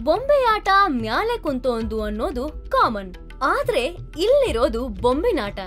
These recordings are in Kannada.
ಬೊಂಬೆಯಾಟ ಮ್ಯಾಲೆ ಕುಂತೊಂದು ಅನ್ನೋದು ಕಾಮನ್ ಆದ್ರೆ ಇಲ್ಲಿರೋದು ಬೊಂಬಿನಾಟ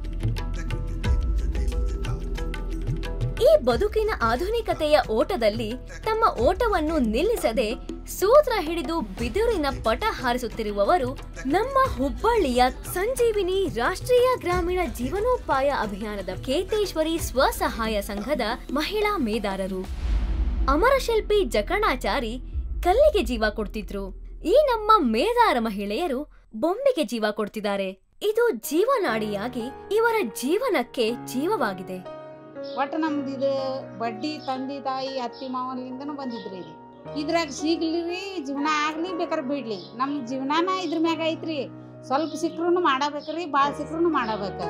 ಈ ಬದುಕಿನ ಆಧುನಿಕತೆಯ ಓಟದಲ್ಲಿ ತಮ್ಮ ಓಟವನ್ನು ನಿಲ್ಲಿಸದೆ ಸೂತ್ರ ಹಿಡಿದು ಬಿದುರಿನ ಪಟ ಹಾರಿಸುತ್ತಿರುವವರು ನಮ್ಮ ಹುಬ್ಬಳ್ಳಿಯ ಸಂಜೀವಿನಿ ರಾಷ್ಟ್ರೀಯ ಗ್ರಾಮೀಣ ಜೀವನೋಪಾಯ ಅಭಿಯಾನದ ಕೇತೇಶ್ವರಿ ಸ್ವಸಹಾಯ ಸಂಘದ ಮಹಿಳಾ ಮೇದಾರರು ಅಮರಶಿಲ್ಪಿ ಜಕಣಾಚಾರಿ ಕಲ್ಲಿಗೆ ಜೀವ ಕೊಡ್ತಿದ್ರು ಈ ನಮ್ಮ ಮೇದಾರ ಮಹಿಳೆಯರು ಬೊಂಬೆಗೆ ಜೀವ ಕೊಡ್ತಿದ್ದಾರೆ ಇದು ಜೀವನಾಡಿಯಾಗಿ ಇವರ ಜೀವನಕ್ಕೆ ಜೀವವಾಗಿದೆ ಒಟ್ಟು ನಮ್ದು ಇದು ಬಡ್ಡಿ ತಂದೆ ತಾಯಿ ಅತ್ತಿ ಮಾವನಿಂದನೂ ಬಂದಿದ್ರಿ ಇದು ಇದ್ರಾಗ ಸಿಗ್ಲಿ ರೀ ಜೀವನ ಆಗ್ಲಿ ಬೇಕಾದ್ರೆ ಬಿಡ್ಲಿ ನಮ್ಮ ಜೀವನಾನ ಇದ್ರ ಮ್ಯಾಗ ಐತ್ರಿ ಸ್ವಲ್ಪ ಸಿಕ್ರು ಮಾಡಬೇಕ್ರಿ ಭಾಳ ಸಿಕ್ರು ಮಾಡಬೇಕ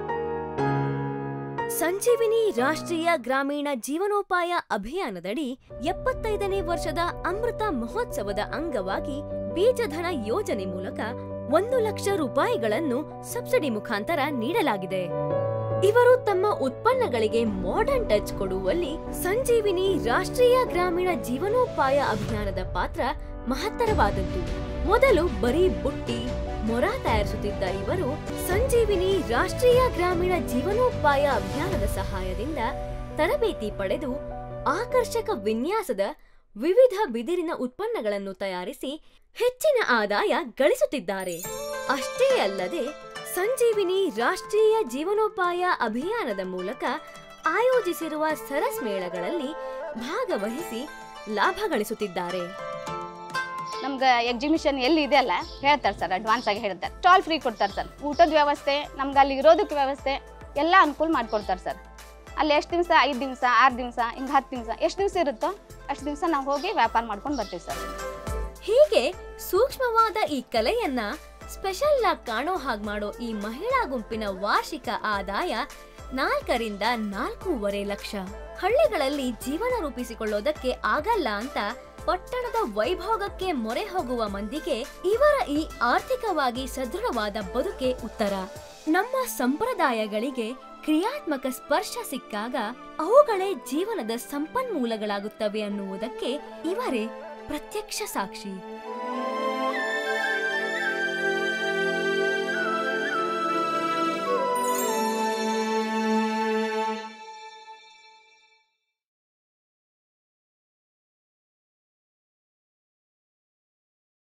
ಸಂಜೀವಿನಿ ರಾಷ್ಟ್ರೀಯ ಗ್ರಾಮೀಣ ಜೀವನೋಪಾಯ ಅಭಿಯಾನದಡಿ ಎಪ್ಪತ್ತೈದನೇ ವರ್ಷದ ಅಮೃತ ಮಹೋತ್ಸವದ ಅಂಗವಾಗಿ ಬೀಜಧನ ಯೋಜನೆ ಮೂಲಕ ಒಂದು ಲಕ್ಷ ರೂಪಾಯಿಗಳನ್ನು ಸಬ್ಸಿಡಿ ಮುಖಾಂತರ ನೀಡಲಾಗಿದೆ ಇವರು ತಮ್ಮ ಉತ್ಪನ್ನಗಳಿಗೆ ಮಾಡರ್ನ್ ಟಚ್ ಕೊಡುವಲ್ಲಿ ಸಂಜೀವಿನಿ ರಾಷ್ಟ್ರೀಯ ಗ್ರಾಮೀಣ ಜೀವನೋಪಾಯ ಅಭಿಯಾನದ ಪಾತ್ರ ಮಹತ್ತರವಾದದ್ದು ಮೊದಲು ಬರೀ ಬುಟ್ಟಿ ಮೊರ ತಯಾರಿಸುತ್ತಿದ್ದ ಇವರು ಸಂಜೀವಿನಿ ರಾಷ್ಟ್ರೀಯ ಗ್ರಾಮೀಣ ಜೀವನೋಪಾಯ ಅಭಿಯಾನದ ಸಹಾಯದಿಂದ ತರಬೇತಿ ಪಡೆದು ಆಕರ್ಷಕ ವಿನ್ಯಾಸದ ವಿವಿಧ ಬಿದಿರಿನ ಉತ್ಪನ್ನಗಳನ್ನು ತಯಾರಿಸಿ ಹೆಚ್ಚಿನ ಆದಾಯ ಗಳಿಸುತ್ತಿದ್ದಾರೆ ಅಷ್ಟೇ ಅಲ್ಲದೆ ಸಂಜೀವಿನಿ ರಾಷ್ಟ್ರೀಯ ಜೀವನೋಪಾಯ ಅಭಿಯಾನದ ಮೂಲಕ ಆಯೋಜಿಸಿರುವ ಸರಸ್ ಮೇಳಗಳಲ್ಲಿ ಭಾಗವಹಿಸಿ ಲಾಭ ಗಳಿಸುತ್ತಿದ್ದಾರೆ ನಮ್ಗೆ ಎಕ್ಸಿಬಿಷನ್ ಎಲ್ಲಿ ಇದೆ ಅಲ್ಲ ಹೇಳ್ತಾರೆ ಸರ್ ಅಡ್ವಾನ್ಸ್ ಆಗಿ ಹೇಳ್ತಾರೆ ಸ್ಟಾಲ್ ಫ್ರೀ ಕೊಡ್ತಾರೆ ಸರ್ ಊಟದ ವ್ಯವಸ್ಥೆ ನಮ್ಗೆ ಅಲ್ಲಿ ಇರೋದಕ್ಕೆ ವ್ಯವಸ್ಥೆ ಎಲ್ಲ ಅನುಕೂಲ ಮಾಡಿಕೊಡ್ತಾರೆ ಸರ್ ಅಲ್ಲಿ ಎಷ್ಟು ದಿವಸ ಐದು ದಿವಸ ಆರು ದಿವಸ ಹಿಂಗೆ ಹತ್ತು ದಿವಸ ಎಷ್ಟು ದಿವಸ ಇರುತ್ತೋ ಅಷ್ಟು ದಿವಸ ನಾವು ಹೋಗಿ ವ್ಯಾಪಾರ ಮಾಡ್ಕೊಂಡು ಬರ್ತೀವಿ ಸರ್ ಹೀಗೆ ಸೂಕ್ಷ್ಮವಾದ ಈ ಕಲೆಯನ್ನ ಸ್ಪೆಷಲ್ ಆಗಿ ಕಾಣೋ ಹಾಗೆ ಮಾಡೋ ಈ ಮಹಿಳಾ ಗುಂಪಿನ ವಾರ್ಷಿಕ ಆದಾಯ ನಾಲ್ಕರಿಂದ ನಾಲ್ಕೂವರೆ ಲಕ್ಷ ಹಳ್ಳಿಗಳಲ್ಲಿ ಜೀವನ ರೂಪಿಸಿಕೊಳ್ಳೋದಕ್ಕೆ ಆಗಲ್ಲ ಅಂತ ಪಟ್ಟಣದ ವೈಭೋಗಕ್ಕೆ ಮೊರೆ ಹೋಗುವ ಮಂದಿಗೆ ಇವರ ಈ ಆರ್ಥಿಕವಾಗಿ ಸದೃಢವಾದ ಬದುಕೆ ಉತ್ತರ ನಮ್ಮ ಸಂಪ್ರದಾಯಗಳಿಗೆ ಕ್ರಿಯಾತ್ಮಕ ಸ್ಪರ್ಶ ಸಿಕ್ಕಾಗ ಅವುಗಳೇ ಜೀವನದ ಸಂಪನ್ಮೂಲಗಳಾಗುತ್ತವೆ ಅನ್ನುವುದಕ್ಕೆ ಇವರೇ ಪ್ರತ್ಯಕ್ಷ ಸಾಕ್ಷಿ